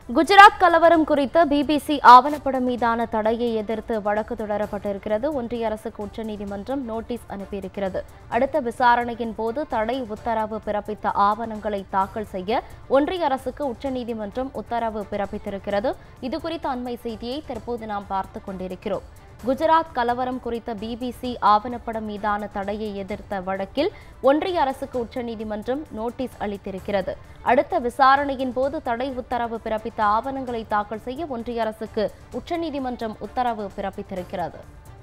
குஜராத் கலவரம் குறித்த பிபிசி ஆவணப்படம் மீதான தடையை எதிர்த்து வழக்கு தொடரப்பட்டிருக்கிறது ஒன்றிய அரசுக்கு உச்சநீதிமன்றம் நோட்டீஸ் அனுப்பியிருக்கிறது அடுத்த விசாரணையின் போது தடை உத்தரவு பிறப்பித்த ஆவணங்களை தாக்கல் செய்ய ஒன்றிய அரசுக்கு உச்சநீதிமன்றம் உத்தரவு பிறப்பித்திருக்கிறது இது குறித்த அண்மை செய்தியை தற்போது நாம் பார்த்து கொண்டிருக்கிறோம் குஜராத் கலவரம் குறித்த பிபிசி ஆவணப்படம் மீதான தடையை எதிர்த்த வழக்கில் ஒன்றிய அரசுக்கு உச்சநீதிமன்றம் நோட்டீஸ் அளித்திருக்கிறது அடுத்த விசாரணையின் போது தடை உத்தரவு பிறப்பித்த ஆவணங்களை தாக்கல் செய்ய ஒன்றிய அரசுக்கு உச்சநீதிமன்றம் உத்தரவு பிறப்பித்திருக்கிறது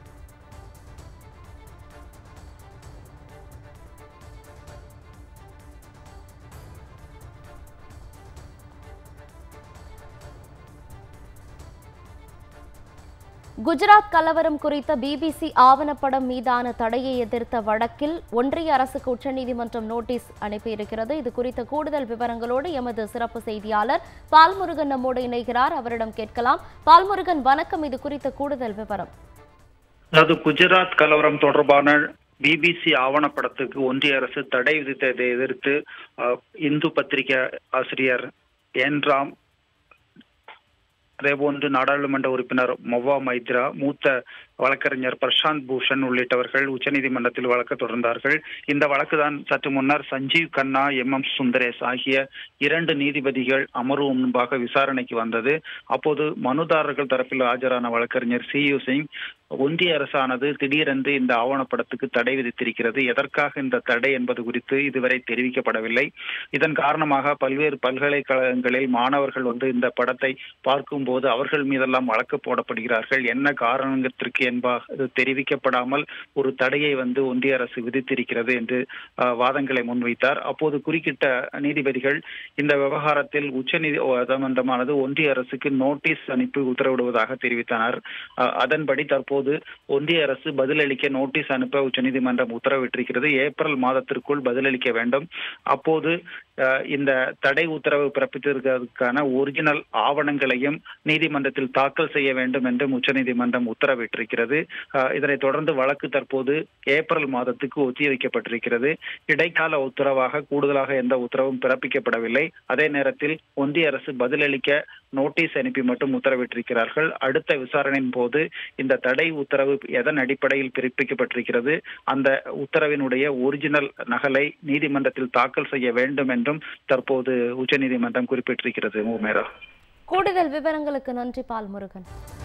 குஜராத் கலவரம் குறித்த பிபிசி ஆவணப்படம் மீதான தடையை எதிர்த்த வழக்கில் ஒன்றிய அரசுக்கு உச்சநீதிமன்றம் நோட்டீஸ் அனுப்பியிருக்கிறது இது குறித்த கூடுதல் விவரங்களோடு எமது சிறப்பு செய்தியாளர் பால்முருகன் நம்மோடு இணைகிறார் அவரிடம் கேட்கலாம் பால்முருகன் வணக்கம் இது குறித்த கூடுதல் விவரம் அதாவது குஜராத் கலவரம் தொடர்பான பிபிசி ஆவணப்படத்துக்கு ஒன்றிய அரசு தடை விதித்ததை எதிர்த்து அஹ், இந்து பத்திரிகை ஆசிரியர் என் ராம் அதேபோன்று நாடாளுமன்ற உறுப்பினர் மொவா மைத்ரா மூத்த வழக்கறிஞர் பிரசாந்த் பூஷன் உள்ளிட்டவர்கள் உச்சநீதிமன்றத்தில் வழக்கு தொடர்ந்தார்கள் இந்த வழக்கு தான் சற்று முன்னர் சஞ்சீவ் கண்ணா எம் எம் சுந்தரேஸ் ஆகிய இரண்டு நீதிபதிகள் அமர்வு முன்பாக விசாரணைக்கு வந்தது அப்போது மனுதாரர்கள் தரப்பில் ஆஜரான வழக்கறிஞர் சி யு சிங் ஒன்றிய அரசானது திடீரென்று இந்த ஆவணப்படத்துக்கு தடை விதித்திருக்கிறது எதற்காக இந்த தடை என்பது குறித்து இதுவரை தெரிவிக்கப்படவில்லை இதன் காரணமாக பல்வேறு பல்கலைக்கழகங்களில் மாணவர்கள் வந்து இந்த படத்தை பார்க்கும்போது அவர்கள் மீதெல்லாம் வழக்கு போடப்படுகிறார்கள் என்ன காரணத்திற்கு என்பது தெரிவிக்கப்படாமல் ஒரு தடையை வந்து ஒன்றிய அரசு விதித்திருக்கிறது என்று அஹ், வாதங்களை முன்வைத்தார் அப்போது குறுக்கிட்ட நீதிபதிகள் இந்த விவகாரத்தில் உச்ச நீதிமன்றமானது ஒன்றிய அரசுக்கு நோட்டீஸ் அனுப்பி உத்தரவிடுவதாக தெரிவித்தனர் அஹ், அதன்படி தற்போது ஒன்றிய அரசு பதிலளிக்க நோட்டீஸ் அனுப்ப உச்சநீதிமன்றம் உத்தரவிட்டிருக்கிறது ஏப்ரல் மாதத்திற்குள் பதிலளிக்க வேண்டும் அப்போது அஹ், இந்த தடை உத்தரவு பிறப்பித்திருக்கிறதுக்கான ஒரிஜினல் ஆவணங்களையும் நீதிமன்றத்தில் தாக்கல் செய்ய வேண்டும் என்றும் உச்சநீதிமன்றம் உத்தரவிட்டிருக்கிறது அஹ், இதனைத் தொடர்ந்து வழக்கு தற்போது ஏப்ரல் மாதத்துக்கு ஒத்திவைக்கப்பட்டிருக்கிறது இடைக்கால உத்தரவாக கூடுதலாக எந்த உத்தரவும் பிறப்பிக்கப்படவில்லை அதே நேரத்தில் ஒன்றிய அரசு பதிலளிக்க நோட்டீஸ் அனுப்பி மட்டும் உத்தரவிட்டிருக்கிறார்கள் அடுத்த விசாரணையின் போது இந்த தடை உத்தரவு எதன் அடிப்படையில் பிறப்பிக்கப்பட்டிருக்கிறது அந்த உத்தரவினுடைய ஒரிஜினல் நகலை நீதிமன்றத்தில் தாக்கல் செய்ய வேண்டும் என்றும் தற்போது உச்சநீதிமன்றம் குறிப்பிட்டிருக்கிறது மூமேரா கூடுதல் விவரங்களுக்கு நன்றி பால்முருகன்